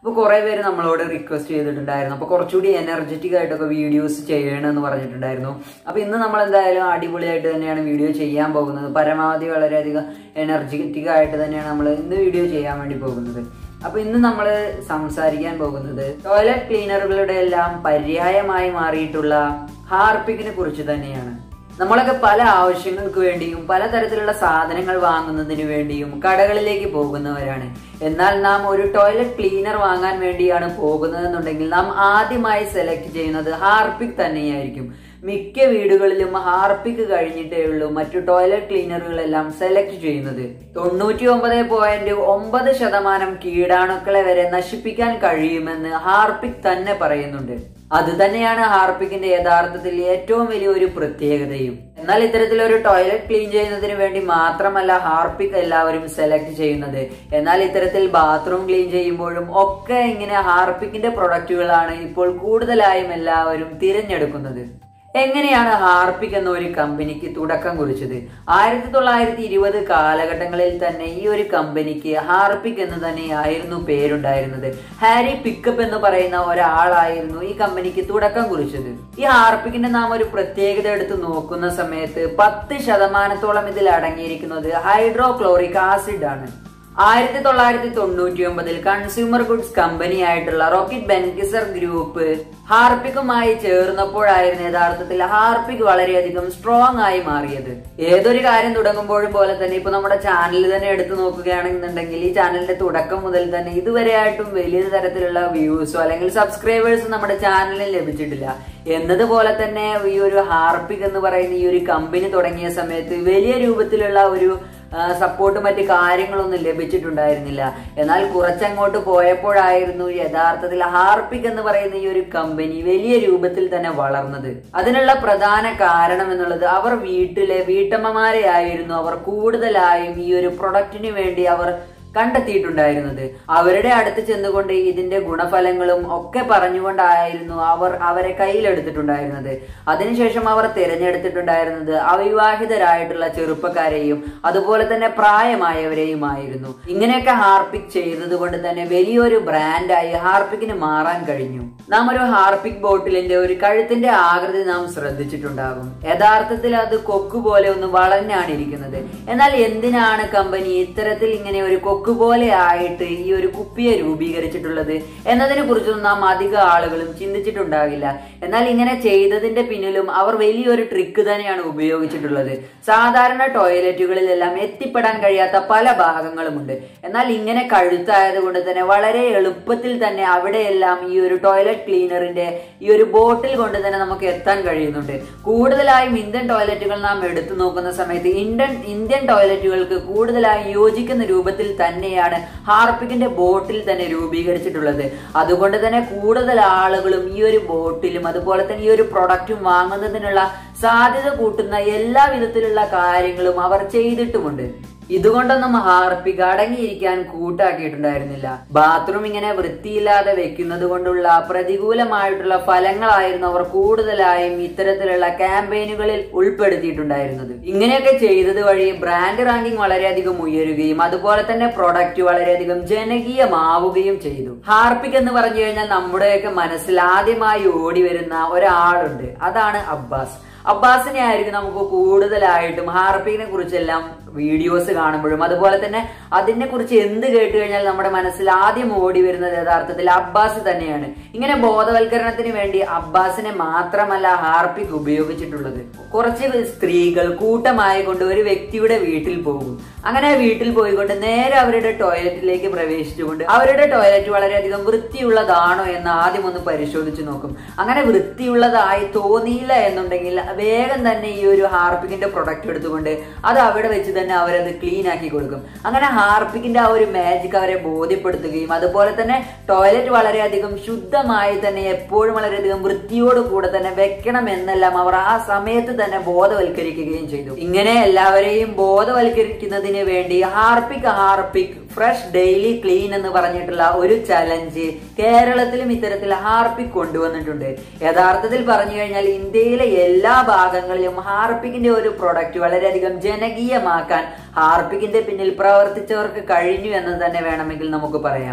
അപ്പോൾ കുറേ പേര് നമ്മളോട് റിക്വസ്റ്റ് ചെയ്തിട്ടുണ്ടായിരുന്നു അപ്പോൾ കുറച്ചുകൂടി എനർജറ്റിക് ആയിട്ടൊക്കെ വീഡിയോസ് ചെയ്യണമെന്ന് പറഞ്ഞിട്ടുണ്ടായിരുന്നു അപ്പോൾ ഇന്ന് നമ്മൾ എന്തായാലും അടിപൊളിയായിട്ട് തന്നെയാണ് വീഡിയോ ചെയ്യാൻ പോകുന്നത് പരമാവധി വളരെയധികം എനർജറ്റിക് ആയിട്ട് തന്നെയാണ് നമ്മൾ ഇന്ന് വീഡിയോ ചെയ്യാൻ വേണ്ടി പോകുന്നത് അപ്പൊ ഇന്ന് നമ്മൾ സംസാരിക്കാൻ പോകുന്നത് ടോയ്ലറ്റ് ക്ലീനറുകളുടെ എല്ലാം പര്യായമായി മാറിയിട്ടുള്ള ഹാർപ്പിക്കിനെ കുറിച്ച് തന്നെയാണ് നമ്മളൊക്കെ പല ആവശ്യങ്ങൾക്ക് വേണ്ടിയും പലതരത്തിലുള്ള സാധനങ്ങൾ വാങ്ങുന്നതിന് വേണ്ടിയും കടകളിലേക്ക് പോകുന്നവരാണ് എന്നാൽ നാം ഒരു ടോയ്ലറ്റ് ക്ലീനർ വാങ്ങാൻ വേണ്ടിയാണ് പോകുന്നതെന്നുണ്ടെങ്കിൽ നാം ആദ്യമായി സെലക്ട് ചെയ്യുന്നത് ഹാർപ്പിക് തന്നെയായിരിക്കും മിക്ക വീടുകളിലും ഹാർപ്പിക്ക് കഴിഞ്ഞിട്ടേ ഉള്ളൂ മറ്റു ടോയ്ലറ്റ് ക്ലീനറുകളെല്ലാം സെലക്ട് ചെയ്യുന്നത് തൊണ്ണൂറ്റി ഒമ്പത് പോയിന്റ് ഒമ്പത് ശതമാനം കീടാണുക്കളെ വരെ നശിപ്പിക്കാൻ കഴിയുമെന്ന് ഹാർപ്പിക് തന്നെ പറയുന്നുണ്ട് അത് തന്നെയാണ് ഹാർപ്പിക്കിന്റെ യഥാർത്ഥത്തിൽ ഏറ്റവും വലിയ ഒരു പ്രത്യേകതയും എന്നാൽ ഇത്തരത്തിലൊരു ടോയ്ലറ്റ് ക്ലീൻ ചെയ്യുന്നതിന് വേണ്ടി മാത്രമല്ല ഹാർപ്പിക് എല്ലാവരും സെലക്ട് ചെയ്യുന്നത് എന്നാൽ ഇത്തരത്തിൽ ബാത്റൂം ക്ലീൻ ചെയ്യുമ്പോഴും ഒക്കെ ഇങ്ങനെ ഹാർപ്പിക്കിന്റെ പ്രൊഡക്റ്റുകളാണ് ഇപ്പോൾ കൂടുതലായും എല്ലാവരും തിരഞ്ഞെടുക്കുന്നത് എങ്ങനെയാണ് ഹാർപ്പിക് എന്ന ഒരു കമ്പനിക്ക് തുടക്കം കുറിച്ചത് ആയിരത്തി തൊള്ളായിരത്തി ഇരുപത് കാലഘട്ടങ്ങളിൽ തന്നെ ഈ ഒരു കമ്പനിക്ക് ഹാർപ്പിക് എന്ന് തന്നെയായിരുന്നു പേരുണ്ടായിരുന്നത് ഹാരി പിക്കപ്പ് എന്ന് പറയുന്ന ഒരാളായിരുന്നു ഈ കമ്പനിക്ക് തുടക്കം കുറിച്ചത് ഈ ഹാർപ്പിക്കിന്റെ നാം ഒരു പ്രത്യേകത എടുത്ത് നോക്കുന്ന സമയത്ത് പത്ത് ശതമാനത്തോളം ഇതിൽ അടങ്ങിയിരിക്കുന്നത് ഹൈഡ്രോക്ലോറിക് ആസിഡ് ആണ് ആയിരത്തി തൊള്ളായിരത്തി തൊണ്ണൂറ്റി ഒമ്പതിൽ കൺസ്യൂമർ ഗുഡ്സ് കമ്പനി ആയിട്ടുള്ള റോക്കറ്റ് ബെൻകിസർ ഗ്രൂപ്പ് ഹാർപ്പിക്കുമായി ചേർന്നപ്പോഴായിരുന്നു യഥാർത്ഥത്തിൽ ഹാർപ്പിക് വളരെയധികം സ്ട്രോങ് ആയി മാറിയത് ഏതൊരു കാര്യം തുടങ്ങുമ്പോഴും പോലെ തന്നെ ഇപ്പൊ നമ്മുടെ ചാനൽ തന്നെ എടുത്തു നോക്കുകയാണെന്നുണ്ടെങ്കിൽ ഈ ചാനലിന്റെ തുടക്കം മുതൽ തന്നെ ഇതുവരെയായിട്ടും വലിയ തരത്തിലുള്ള വ്യൂസോ അല്ലെങ്കിൽ സബ്സ്ക്രൈബേഴ്സോ നമ്മുടെ ചാനലിൽ ലഭിച്ചിട്ടില്ല എന്നതുപോലെ തന്നെ ഈ ഒരു ഹാർപ്പിക് എന്ന് പറയുന്ന ഈ ഒരു കമ്പനി തുടങ്ങിയ സമയത്ത് വലിയ രൂപത്തിലുള്ള ഒരു സപ്പോർട്ട് മറ്റ് കാര്യങ്ങളൊന്നും ലഭിച്ചിട്ടുണ്ടായിരുന്നില്ല എന്നാൽ കുറച്ചങ്ങോട്ട് പോയപ്പോഴായിരുന്നു യഥാർത്ഥത്തിൽ ഹാർപ്പിക് എന്ന് പറയുന്ന ഈ ഒരു കമ്പനി വലിയ രൂപത്തിൽ തന്നെ വളർന്നത് അതിനുള്ള പ്രധാന കാരണം എന്നുള്ളത് അവർ വീട്ടിലെ വീട്ടമ്മമാരെ ആയിരുന്നു അവർ കൂടുതലായും ഈ ഒരു പ്രൊഡക്റ്റിന് വേണ്ടി അവർ കണ്ടെത്തിയിട്ടുണ്ടായിരുന്നത് അവരുടെ അടുത്ത് ചെന്നുകൊണ്ട് ഇതിന്റെ ഗുണഫലങ്ങളും ഒക്കെ പറഞ്ഞുകൊണ്ടായിരുന്നു അവർ അവരെ കയ്യിലെടുത്തിട്ടുണ്ടായിരുന്നത് അതിനുശേഷം അവർ തിരഞ്ഞെടുത്തിട്ടുണ്ടായിരുന്നത് അവിവാഹിതരായിട്ടുള്ള ചെറുപ്പക്കാരെയും അതുപോലെ തന്നെ പ്രായമായവരെയുമായിരുന്നു ഇങ്ങനെയൊക്കെ ഹാർപ്പിക് ചെയ്തത് കൊണ്ട് തന്നെ വലിയൊരു ബ്രാൻഡായി ഹാർപ്പിക്കിന് മാറാൻ കഴിഞ്ഞു നാം ഒരു ഹാർപ്പിക് ബോട്ടിലിന്റെ ഒരു കഴുത്തിന്റെ ആകൃതി നാം ശ്രദ്ധിച്ചിട്ടുണ്ടാകും യഥാർത്ഥത്തിൽ അത് കൊക്ക് പോലെ ഒന്ന് വളഞ്ഞാണ് ഇരിക്കുന്നത് എന്നാൽ എന്തിനാണ് കമ്പനി ഇത്തരത്തിൽ ഇങ്ങനെ ഒരു കൊക്ക് പോലെ ആയിട്ട് ഈ ഒരു കുപ്പിയെ രൂപീകരിച്ചിട്ടുള്ളത് എന്നതിനെ കുറിച്ചൊന്നും നാം അധിക ആളുകളും ചിന്തിച്ചിട്ടുണ്ടാകില്ല എന്നാൽ ഇങ്ങനെ ചെയ്തതിന്റെ പിന്നിലും അവർ വലിയൊരു ട്രിക്ക് തന്നെയാണ് ഉപയോഗിച്ചിട്ടുള്ളത് സാധാരണ ടോയ്ലറ്റുകളിലെല്ലാം എത്തിപ്പെടാൻ കഴിയാത്ത പല ഭാഗങ്ങളുമുണ്ട് എന്നാൽ ഇങ്ങനെ കഴുത്തായത് കൊണ്ട് തന്നെ വളരെ എളുപ്പത്തിൽ തന്നെ അവിടെയെല്ലാം ഈ ഒരു ടോയ്ലറ്റ് ക്ലീനറിന്റെ ഈ ഒരു ബോട്ടിൽ കൊണ്ട് തന്നെ നമുക്ക് എത്താൻ കഴിയുന്നുണ്ട് കൂടുതലായും ഇന്ത്യൻ ടോയ്ലറ്റുകൾ നാം എടുത്തു നോക്കുന്ന സമയത്ത് ഇന്ത്യൻ ഇന്ത്യൻ ടോയ്ലറ്റുകൾക്ക് കൂടുതലായി യോജിക്കുന്ന രൂപത്തിൽ തന്നെയാണ് ഹാർപ്പിക്കിന്റെ ബോട്ടിൽ തന്നെ രൂപീകരിച്ചിട്ടുള്ളത് അതുകൊണ്ട് തന്നെ കൂടുതൽ ആളുകളും ഈ ഒരു ബോട്ടിലും അതുപോലെ തന്നെ ഈ ഒരു പ്രൊഡക്റ്റും വാങ്ങുന്നതിനുള്ള സാധ്യത കൂട്ടുന്ന എല്ലാ വിധത്തിലുള്ള കാര്യങ്ങളും അവർ ചെയ്തിട്ടുമുണ്ട് ഇതുകൊണ്ടൊന്നും ഹാർപ്പിക് അടങ്ങിയിരിക്കാൻ കൂട്ടാക്കിയിട്ടുണ്ടായിരുന്നില്ല ബാത്റൂം ഇങ്ങനെ വൃത്തിയില്ലാതെ വെക്കുന്നത് കൊണ്ടുള്ള പ്രതികൂലമായിട്ടുള്ള ഫലങ്ങളായിരുന്നു അവർ കൂടുതലായും ഇത്തരത്തിലുള്ള ക്യാമ്പയിനുകളിൽ ഉൾപ്പെടുത്തിയിട്ടുണ്ടായിരുന്നത് ഇങ്ങനെയൊക്കെ ചെയ്തത് വഴി ബ്രാൻഡ് റാങ്കിങ് വളരെയധികം ഉയരുകയും അതുപോലെ തന്നെ പ്രൊഡക്റ്റ് വളരെയധികം ജനകീയമാവുകയും ചെയ്തു ഹാർപ്പിക് എന്ന് പറഞ്ഞു കഴിഞ്ഞാൽ നമ്മുടെയൊക്കെ മനസ്സിൽ ആദ്യമായി ഓടി വരുന്ന ഒരാളുണ്ട് അതാണ് അബ്ബാസ് അബ്ബാസിനെ ആയിരിക്കും നമുക്ക് കൂടുതലായിട്ടും ഹാർപ്പിക്കിനെ കുറിച്ചെല്ലാം വീഡിയോസ് കാണുമ്പോഴും അതുപോലെ തന്നെ അതിനെ കുറിച്ച് എന്ത് കേട്ട് കഴിഞ്ഞാൽ നമ്മുടെ മനസ്സിൽ ആദ്യം ഓടി വരുന്നത് യഥാർത്ഥത്തിൽ അബ്ബാസ് തന്നെയാണ് ഇങ്ങനെ ബോധവൽക്കരണത്തിന് വേണ്ടി അബ്ബാസിനെ മാത്രമല്ല ഹാർപ്പിക് ഉപയോഗിച്ചിട്ടുള്ളത് കുറച്ച് സ്ത്രീകൾ കൂട്ടമായി കൊണ്ട് ഒരു വ്യക്തിയുടെ വീട്ടിൽ പോകും അങ്ങനെ വീട്ടിൽ പോയിക്കൊണ്ട് നേരെ അവരുടെ ടോയ്ലറ്റിലേക്ക് പ്രവേശിച്ചുകൊണ്ട് അവരുടെ ടോയ്ലറ്റ് വളരെയധികം വൃത്തിയുള്ളതാണോ എന്ന് ആദ്യം ഒന്ന് പരിശോധിച്ച് നോക്കും അങ്ങനെ വൃത്തിയുള്ളതായി തോന്നിയില്ല എന്നുണ്ടെങ്കിൽ വേഗം തന്നെ ഈ ഒരു ഹാർപ്പിക്കിന്റെ പ്രൊഡക്റ്റ് എടുത്തുകൊണ്ട് അത് അവിടെ വെച്ച് തന്നെ അവരത് ക്ലീൻ ആക്കി കൊടുക്കും അങ്ങനെ ഹാർപ്പിക്കിന്റെ ആ ഒരു മാജിക് അവരെ ബോധ്യപ്പെടുത്തുകയും അതുപോലെ തന്നെ ടോയ്ലറ്റ് വളരെയധികം ശുദ്ധമായി തന്നെ എപ്പോഴും വളരെയധികം വൃത്തിയോട് കൂടെ തന്നെ വെക്കണം എന്നെല്ലാം അവർ ആ സമയത്ത് തന്നെ ബോധവൽക്കരിക്കുകയും ചെയ്തു ഇങ്ങനെ എല്ലാവരെയും ബോധവൽക്കരിക്കുന്നതിന് വേണ്ടി Harpic Harpic fresh daily clean എന്ന് പറഞ്ഞിട്ടുള്ള ഒരു ചലഞ്ച് കേരളത്തിലും ഇത്തരത്തിൽ ഹാർപ്പിക് കൊണ്ടുവന്നിട്ടുണ്ട് യഥാർത്ഥത്തിൽ പറഞ്ഞു കഴിഞ്ഞാൽ ഇന്ത്യയിലെ എല്ലാ ഭാഗങ്ങളിലും ഹാർപ്പിക്കിന്റെ ഒരു പ്രൊഡക്റ്റ് വളരെയധികം ജനകീയമാക്കാൻ ഹാർപ്പിക്കിന്റെ പിന്നിൽ പ്രവർത്തിച്ചവർക്ക് കഴിഞ്ഞു എന്ന് തന്നെ വേണമെങ്കിൽ നമുക്ക് പറയാം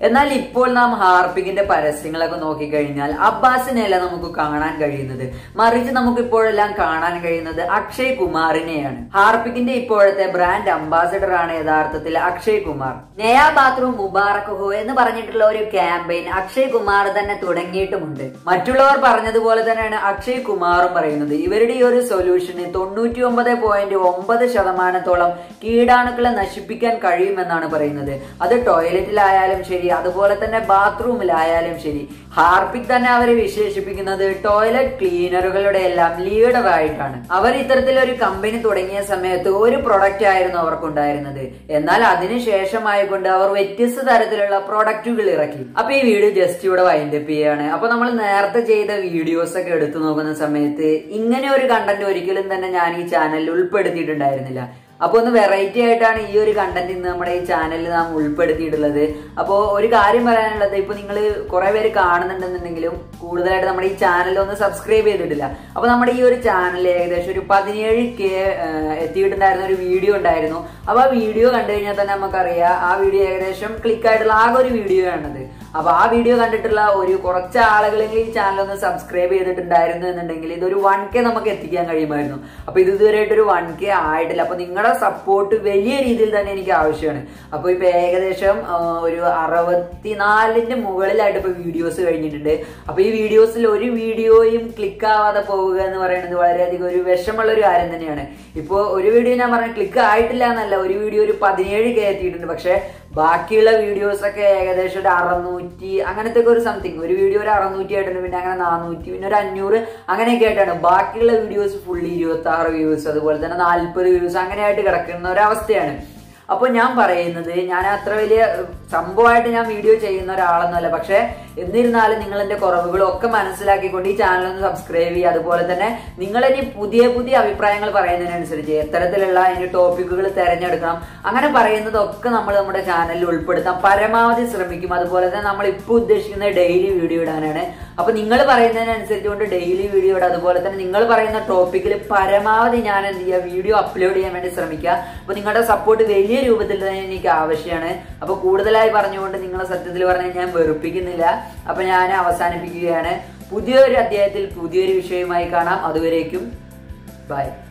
എന്നാൽ ഇപ്പോൾ നാം ഹാർപ്പിക്കിന്റെ പരസ്യങ്ങളൊക്കെ നോക്കിക്കഴിഞ്ഞാൽ അബ്ബാസിനെയല്ല നമുക്ക് കാണാൻ കഴിയുന്നത് മറിച്ച് നമുക്ക് ഇപ്പോഴെല്ലാം കാണാൻ കഴിയുന്നത് അക്ഷയ് കുമാറിനെയാണ് ഹാർപ്പിക്കിന്റെ ഇപ്പോഴത്തെ ബ്രാൻഡ് അംബാസിഡർ ആണ് യഥാർത്ഥത്തിൽ അക്ഷയ് കുമാർ നയാ ബാത്റൂം മുബാറക് ഹോ എന്ന് പറഞ്ഞിട്ടുള്ള ഒരു ക്യാമ്പയിൻ അക്ഷയ് കുമാർ തന്നെ തുടങ്ങിയിട്ടുമുണ്ട് മറ്റുള്ളവർ പറഞ്ഞതുപോലെ തന്നെയാണ് അക്ഷയ് കുമാറും പറയുന്നത് ഇവരുടെ ഈ ഒരു സൊല്യൂഷന് തൊണ്ണൂറ്റി ഒമ്പത് പോയിന്റ് ഒമ്പത് ശതമാനത്തോളം കീടാണുക്കളെ നശിപ്പിക്കാൻ കഴിയുമെന്നാണ് പറയുന്നത് അത് ടോയ്ലറ്റിലായാലും ശരി അതുപോലെ തന്നെ ബാത്റൂമിലായാലും ശരി ഹാർപ്പിക് തന്നെ അവരെ വിശേഷിപ്പിക്കുന്നത് ടോയ്ലറ്റ് ക്ലീനറുകളുടെ എല്ലാം ലീഡർ ആയിട്ടാണ് അവർ ഇത്തരത്തിലൊരു കമ്പനി തുടങ്ങിയ സമയത്ത് ഒരു പ്രൊഡക്റ്റ് ആയിരുന്നു അവർക്കുണ്ടായിരുന്നത് എന്നാൽ അതിനുശേഷമായിക്കൊണ്ട് അവർ വ്യത്യസ്ത തരത്തിലുള്ള പ്രൊഡക്റ്റുകൾ ഇറക്കി അപ്പൊ ഈ വീഡിയോ ജസ്റ്റ് ഇവിടെ വൈൻഡപ്പ് ചെയ്യാണ് അപ്പൊ നമ്മൾ നേരത്തെ ചെയ്ത വീഡിയോസ് ഒക്കെ എടുത്തു നോക്കുന്ന സമയത്ത് ഇങ്ങനെ ഒരു കണ്ടന്റ് ഒരിക്കലും തന്നെ ഞാൻ ഈ ചാനലിൽ ഉൾപ്പെടുത്തിയിട്ടുണ്ടായിരുന്നില്ല അപ്പോൾ ഒന്ന് വെറൈറ്റി ആയിട്ടാണ് ഈ ഒരു കണ്ടന്റ് ഇന്ന് നമ്മുടെ ഈ ചാനലിൽ നാം ഉൾപ്പെടുത്തിയിട്ടുള്ളത് അപ്പോൾ ഒരു കാര്യം പറയാനുള്ളത് ഇപ്പൊ നിങ്ങൾ കുറെ പേര് കാണുന്നുണ്ടെന്നുണ്ടെങ്കിലും കൂടുതലായിട്ട് നമ്മുടെ ഈ ചാനൽ ഒന്ന് സബ്സ്ക്രൈബ് ചെയ്തിട്ടില്ല അപ്പോൾ നമ്മുടെ ഈ ഒരു ചാനൽ ഏകദേശം ഒരു പതിനേഴ് കെ എത്തിയിട്ടുണ്ടായിരുന്ന ഒരു വീഡിയോ ഉണ്ടായിരുന്നു അപ്പോൾ ആ വീഡിയോ കണ്ടു കഴിഞ്ഞാൽ തന്നെ നമുക്കറിയാം ആ വീഡിയോ ഏകദേശം ക്ലിക്ക് ആയിട്ടുള്ള ആകെ ഒരു വീഡിയോ ആണത് അപ്പൊ ആ വീഡിയോ കണ്ടിട്ടുള്ള ഒരു കുറച്ച് ആളുകളെങ്കിലും ഈ ചാനൽ ഒന്ന് സബ്സ്ക്രൈബ് ചെയ്തിട്ടുണ്ടായിരുന്നു എന്നുണ്ടെങ്കിൽ ഇതൊരു വൺ കെ നമുക്ക് എത്തിക്കാൻ കഴിയുമായിരുന്നു അപ്പൊ ഇത് ഇതുവരെയായിട്ട് ഒരു വൺ കെ ആയിട്ടില്ല അപ്പൊ നിങ്ങളുടെ സപ്പോർട്ട് വലിയ രീതിയിൽ തന്നെ എനിക്ക് ആവശ്യമാണ് അപ്പൊ ഇപ്പൊ ഏകദേശം ആ, ഒരു അറുപത്തിനാലിന്റെ മുകളിലായിട്ട് ഇപ്പൊ വീഡിയോസ് കഴിഞ്ഞിട്ടുണ്ട് അപ്പൊ ഈ വീഡിയോസിൽ ഒരു വീഡിയോയും ക്ലിക്ക് ആവാതെ പോവുക എന്ന് പറയുന്നത് വളരെയധികം ഒരു വിഷമുള്ള ഒരു കാര്യം തന്നെയാണ് ഇപ്പോൾ ഒരു വീഡിയോ ഞാൻ പറഞ്ഞ ക്ലിക്ക് ആയിട്ടില്ല എന്നല്ല ഒരു വീഡിയോ ഒരു പതിനേഴ് കെ എത്തിയിട്ടുണ്ട് പക്ഷെ ബാക്കിയുള്ള വീഡിയോസ് ഒക്കെ ഏകദേശം ഒരു അറുന്നൂറ്റി അങ്ങനത്തെ ഒക്കെ ഒരു സംതിങ് ഒരു വീഡിയോ ഒരു അറുന്നൂറ്റി ആയിട്ടുണ്ട് പിന്നെ അങ്ങനെ നാനൂറ്റി പിന്നെ ഒരു അഞ്ഞൂറ് അങ്ങനെയൊക്കെ ആയിട്ടാണ് ബാക്കിയുള്ള വീഡിയോസ് ഫുള്ളി ഇരുപത്തി ആറ് വ്യൂസ് അതുപോലെ തന്നെ നാല്പത് വ്യൂസ് അങ്ങനെയായിട്ട് കിടക്കുന്ന ഒരു അവസ്ഥയാണ് അപ്പോൾ ഞാൻ പറയുന്നത് ഞാൻ അത്ര വലിയ ഏഹ്, സംഭവമായിട്ട് ഞാൻ വീഡിയോ ചെയ്യുന്ന ഒരാളൊന്നുമല്ല പക്ഷെ എന്നിരുന്നാലും നിങ്ങൾ എന്റെ കുറവുകളും ഒക്കെ മനസ്സിലാക്കിക്കൊണ്ട് ഈ ചാനൽ ഒന്ന് സബ്സ്ക്രൈബ് ചെയ്യുക അതുപോലെ തന്നെ നിങ്ങൾ ഇനി പുതിയ പുതിയ അഭിപ്രായങ്ങൾ പറയുന്നതിനനുസരിച്ച് എത്തരത്തിലുള്ള അതിന്റെ ടോപ്പിക്കുകൾ തിരഞ്ഞെടുക്കണം അങ്ങനെ പറയുന്നതൊക്കെ നമ്മൾ നമ്മുടെ ചാനലിൽ ഉൾപ്പെടുത്താൻ പരമാവധി ശ്രമിക്കും അതുപോലെ തന്നെ നമ്മൾ ഇപ്പോൾ ഉദ്ദേശിക്കുന്ന ഡെയിലി വീഡിയോ ഇടാനാണ് അപ്പൊ നിങ്ങൾ പറയുന്നതിനനുസരിച്ച് കൊണ്ട് ഡെയിലി വീഡിയോ ഇടുക അതുപോലെ തന്നെ നിങ്ങൾ പറയുന്ന ടോപ്പിക്കിൽ പരമാവധി ഞാൻ എന്ത് ചെയ്യുക വീഡിയോ അപ്ലോഡ് ചെയ്യാൻ വേണ്ടി ശ്രമിക്കുക അപ്പൊ നിങ്ങളുടെ സപ്പോർട്ട് വലിയ രൂപത്തിൽ തന്നെ എനിക്ക് ആവശ്യമാണ് അപ്പൊ കൂടുതലായി പറഞ്ഞുകൊണ്ട് നിങ്ങളെ സത്യത്തിൽ പറഞ്ഞാൽ ഞാൻ വെറുപ്പിക്കുന്നില്ല അപ്പൊ ഞാൻ അവസാനിപ്പിക്കുകയാണ് പുതിയൊരു അധ്യായത്തിൽ പുതിയൊരു വിഷയവുമായി കാണാം അതുവരേക്കും ബൈ